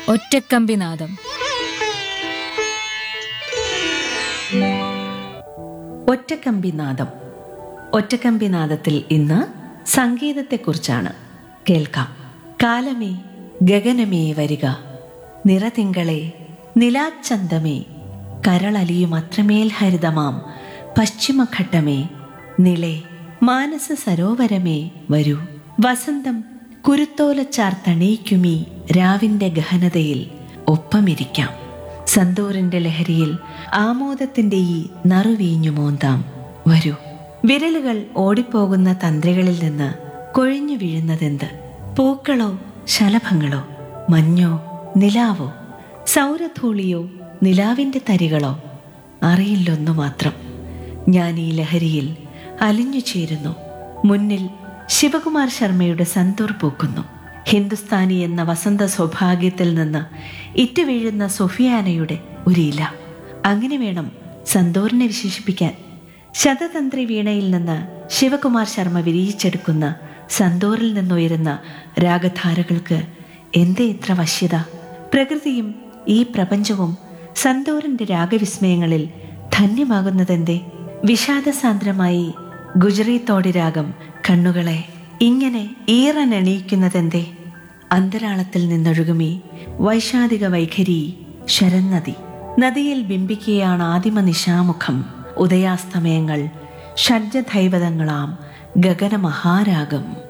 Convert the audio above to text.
ഒറ്റക്കമ്പിനാദം ഒറ്റക്കമ്പിനാദം ഒറ്റക്കമ്പിനാദത്തിൽ ഇന്ന് സംഗീതത്തെക്കുറിച്ചാണ് കേൾക്കാം കാലമേ ഗഗനമേ വരിക നിറതിങ്കളെ നിലാച്ചന്തമേ കരളലിയും അത്രമേൽ ഹരിതമാം പശ്ചിമഘട്ടമേ നിളെ മാനസ സരോവരമേ വരൂ വസന്തം കുരുത്തോലച്ചാർത്തണീക്കുമീ രാവിന്റെ ഗഹനതയിൽ ഒപ്പമിരിക്കാം സന്തൂറിന്റെ ലഹരിയിൽ ആമോദത്തിന്റെ ഈ നറുവീഞ്ഞു മോന്താം വരൂ വിരലുകൾ ഓടിപ്പോകുന്ന തന്ത്രികളിൽ നിന്ന് കൊഴിഞ്ഞു വീഴുന്നതെന്ത് പൂക്കളോ ശലഭങ്ങളോ മഞ്ഞോ നിലാവോ സൗരധൂളിയോ നിലാവിന്റെ തരികളോ അറിയില്ലൊന്നു മാത്രം ഞാൻ ഈ ലഹരിയിൽ അലിഞ്ഞു ചേരുന്നു മുന്നിൽ ശിവകുമാർ ശർമ്മയുടെ സന്തൂർ പൂക്കുന്നു ഹിന്ദുസ്ഥാനി എന്ന വസന്ത സൗഭാഗ്യത്തിൽ നിന്ന് ഇറ്റുവീഴുന്ന സൊഫിയാനയുടെ ഒരു ഇല അങ്ങനെ വേണം സന്തൂറിനെ വിശേഷിപ്പിക്കാൻ ശതതന്ത്രി വീണയിൽ നിന്ന് ശിവകുമാർ ശർമ്മ വിരിയിച്ചെടുക്കുന്ന സന്തൂറിൽ നിന്നുയരുന്ന രാഗധാരകൾക്ക് എന്തേ ഇത്ര വശ്യത പ്രകൃതിയും ഈ പ്രപഞ്ചവും സന്തൂറിന്റെ രാഗവിസ്മയങ്ങളിൽ ധന്യമാകുന്നതെന്തേ വിഷാദസാന്ദ്രമായി ഗുജറീത്തോടി രാഗം കണ്ണുകളെ ഇങ്ങനെ ഈറനണിയിക്കുന്നതെന്തേ അന്തരാളത്തിൽ നിന്നൊഴുകുമീ വൈഷാദിക വൈഖരി ശരന്നതി നദിയിൽ ബിംബിക്കുകയാണ് ആദിമ നിശാമുഖം ഉദയാസ്തമയങ്ങൾ ഷഡ്ജധൈവതങ്ങളാം ഗഗനമഹാരാഗം